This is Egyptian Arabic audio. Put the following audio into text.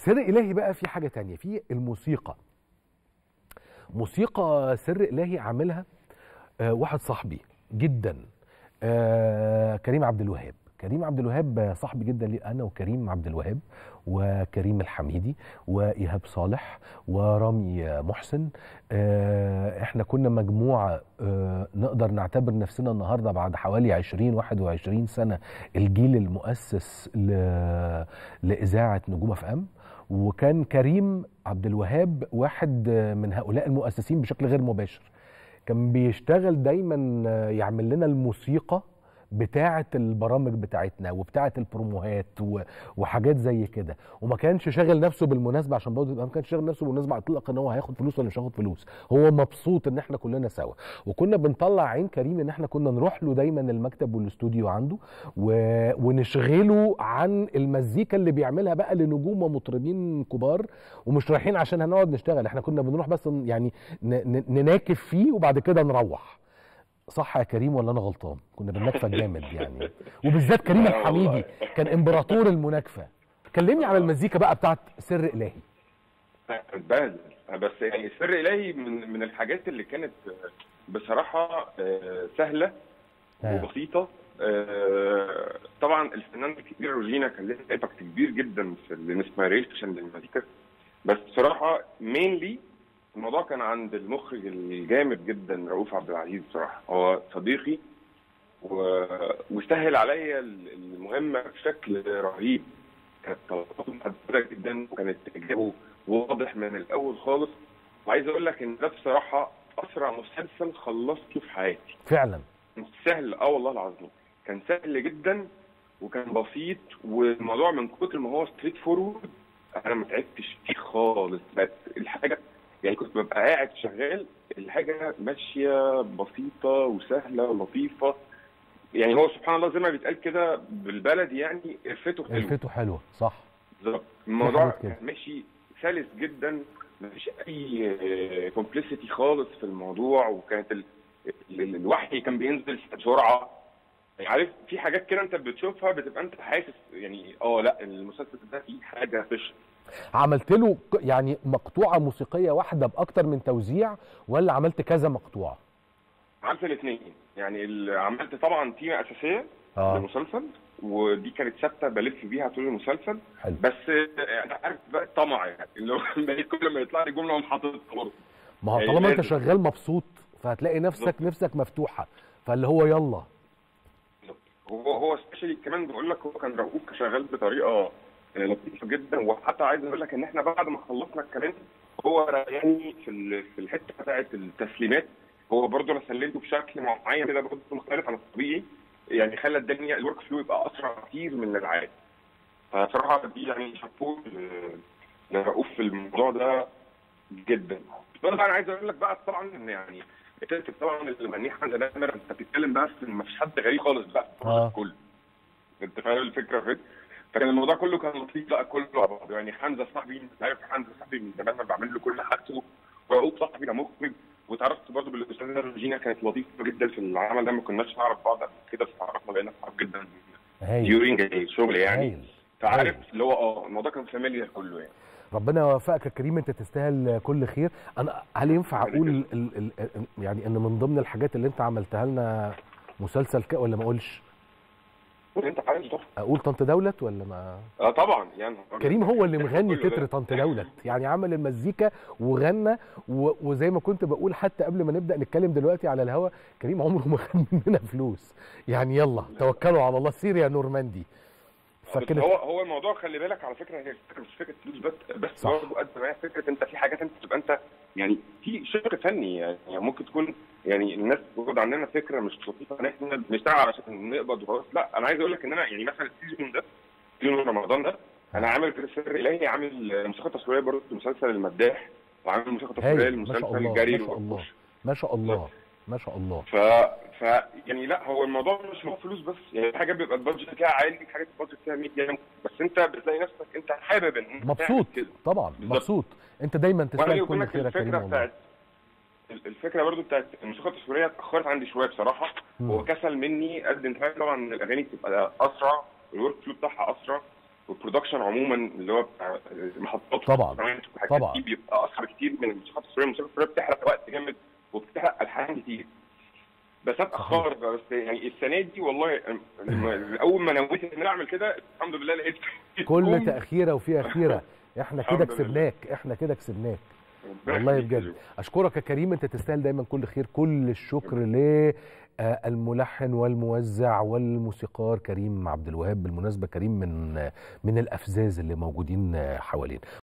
سر الهي بقى في حاجه تانية في الموسيقى موسيقى سر الهي عاملها آه، واحد صاحبي جدا آه، كريم عبد الوهاب كريم عبد الوهاب صاحبي جدا لي انا وكريم عبد الوهاب وكريم الحميدي وايهاب صالح ورامي محسن آه، احنا كنا مجموعه آه، نقدر نعتبر نفسنا النهارده بعد حوالي 20 21 سنه الجيل المؤسس ل- لاذاعه نجوم اف ام وكان كريم عبد الوهاب واحد من هؤلاء المؤسسين بشكل غير مباشر كان بيشتغل دايما يعمل لنا الموسيقى بتاعة البرامج بتاعتنا وبتاعة البروموهات و- وحاجات زي كده وما كانش شاغل نفسه بالمناسبة عشان برضه يبقى ما كانش شاغل نفسه بالمناسبة اطلاقا ان هو هياخد فلوس ولا مش هياخد فلوس هو مبسوط ان احنا كلنا سوا وكنا بنطلع عين كريم ان احنا كنا نروح له دايما المكتب والاستوديو عنده و... ونشغله عن المزيكا اللي بيعملها بقى لنجوم ومطربين كبار ومش رايحين عشان هنقعد نشتغل احنا كنا بنروح بس ن- يعني ن... ن... نناكف فيه وبعد كده نروح صح يا كريم ولا انا غلطان كنا بنناكفه جامد يعني وبالذات كريم لا والله. الحميدي كان امبراطور المناكفه كلمني على المزيكا بقى بتاعت سر الهي اتبهدل بس يعني سر الهي من من الحاجات اللي كانت بصراحه آه، سهله آه. وبسيطه آه، طبعا الفنان الكبير روجينا كان لها امباكت كبير جدا في الانسبيريشن للمزيكا بس بصراحه مينلي الموضوع كان عند المخرج الجامد جدا رؤوف عبد العزيز بصراحه هو صديقي و... وسهل عليا المهمه بشكل رهيب كانت طلباته محدده جدا وكانت اجابه واضح من الاول خالص وعايز اقول لك ان ده بصراحه اسرع مسلسل خلصته في حياتي فعلا كان سهل اه والله العظيم كان سهل جدا وكان بسيط والموضوع من كتر ما هو ستريت فورورد انا ما تعبتش فيه خالص بس الحاجه يعني كنت ببقى قاعد شغال الحاجه ماشيه بسيطه وسهله ولطيفه يعني هو سبحان الله زي ما بيتقال كده بالبلدي يعني قرفته حلوه الفته حلوه صح بالظبط الموضوع حاجات كده. كان ماشي سلس جدا مفيش اي كومبليسيتي خالص في الموضوع وكانت ال... ال- الوحي كان بينزل بسرعه يعني عارف في حاجات كده انت بتشوفها بتبقى انت حاسس يعني اه لا المسلسل ده فيه حاجه فش عملت له ك- يعني مقطوعه موسيقيه واحده باكتر من توزيع ولا عملت كذا مقطوعه عملت الاثنين يعني ال- عملت طبعا تيمه اساسيه اه للمسلسل ودي كانت ثابته بلف بيها طول المسلسل حلو بس آه، انت عارف بقى الطمع يعني اللي هو بقيت كل ما يطلع لي جمله اقوم حاططها برضه ما هو يعني طالما انت لازم. شغال مبسوط فهتلاقي نفسك بالظبط. نفسك مفتوحه فاللي هو يلا هو هو سبيشالي كمان بقول لك هو كان رؤوف شغال بطريقه آه، لطيفه جدا وحتى عايز اقول لك ان احنا بعد ما خلصنا الكلام هو يعني في ال- في الحته بتاعه التسليمات هو برضه انا سلمته بشكل معين كده برضه مختلف عن الطبيعي يعني خلى الدنيا الورك فلو يبقى اسرع كتير من العادي فصراحه دي يعني شابوه ل- لرؤوف في الموضوع ده جدا بس انا عايز اقول لك بقى طبعا ان يعني بتكتب طبعا المغنيه حمزه نمر انت بتتكلم بقى في ما فيش حد غريب خالص بقى في آه. الكل انت فاهم الفكره فين فكان الموضوع كله كان لطيف بقى كله على بعض يعني حمزه صاحبي انت عارف حمزه صاحبي من زمان ما بعمل له كل حاجته ورؤوف صاحبي ده مخرج وتعرفت برضه بالاستاذه روجينا كانت لطيفه جدا في العمل ده ما كناش نعرف بعض قبل كده بس تعرفنا بقينا اصحاب جدا هايل ديورينج الشغل يعني هايل فعارف هايل. اللي هو اه الموضوع كان فاميليار كله يعني ربنا يوفقك يا كريم انت تستاهل كل خير انا هل ينفع اقول ال ال ال يعني ان من ضمن الحاجات اللي انت عملتها لنا مسلسل ك ولا ما اقولش انت عايز طبعا اقول طنط دولت ولا ما اه طبعا يعني كريم هو اللي مغني كله تتر ده. طنط دولت يعني عمل المزيكا وغنى و... وزي ما كنت بقول حتى قبل ما نبدا نتكلم دلوقتي على الهوا كريم عمره ما خد مننا فلوس يعني يلا توكلوا على الله سير يا نورماندي بس فكانت هو هو الموضوع خلي بالك على فكره هي الفكره مش فكره فلوس بس بس صح. برضه قد ما هي فكره انت في حاجات انت تبقى انت يعني في شق فني يعني ممكن تكون يعني الناس بتاخد عننا فكره مش لطيفه ان احنا بنشتغل علشان نقبض وخلاص لا انا عايز اقول لك ان انا يعني مثلا السيزون ده سيزون رمضان ده انا عامل في سر الهي عامل موسيقى تصويريه برضه لمسلسل المداح وعامل موسيقى تصويريه هايل ما شاء لمسلسل الله جري ما شاء الله ما شاء الله ما شاء الله ف... ف يعني لا هو الموضوع مش هو فلوس بس يعني في حاجات بيبقى البادجت فيها عالي في حاجات البادجت فيها 100 جنيه بس انت بتلاقي نفسك انت حابب ان انت تعمل مبسوط كده طبعا بالظبط. مبسوط انت دايما وانا تستاهل بقول كل لك خير يا كريم الفكره والله بتاعت الفكره برضو بتاعت الموسيقى التصويريه اتاخرت عندي شويه بصراحه مم. هو كسل مني قد انت فاهم طبعا الاغاني بتبقى اسرع الورك فلو بتاعها اسرع والبرودكشن عموما اللي هو بتاع محطات طبعاً. وحاجات طبعاً. دي بيبقى اصعب كتير من الموسيقى التصويريه، الموسيقى التصويريه بتحرق وقت جامد وبتحرق الحان كتير. بس ابقى صحيح. خارج بس يعني السنه دي والله لما- اول ما نويت ان انا اعمل كده الحمد لله لقيت كل كوم. تاخيره وفيها خيره احنا كده الحمد لله. كسبناك احنا كده كسبناك ربنا والله يخليك يا بجد جو. اشكرك يا كريم انت تستاهل دايما كل خير كل الشكر للملحن والموزع والموسيقار كريم عبد الوهاب بالمناسبه كريم من من الافزاز اللي موجودين حوالينا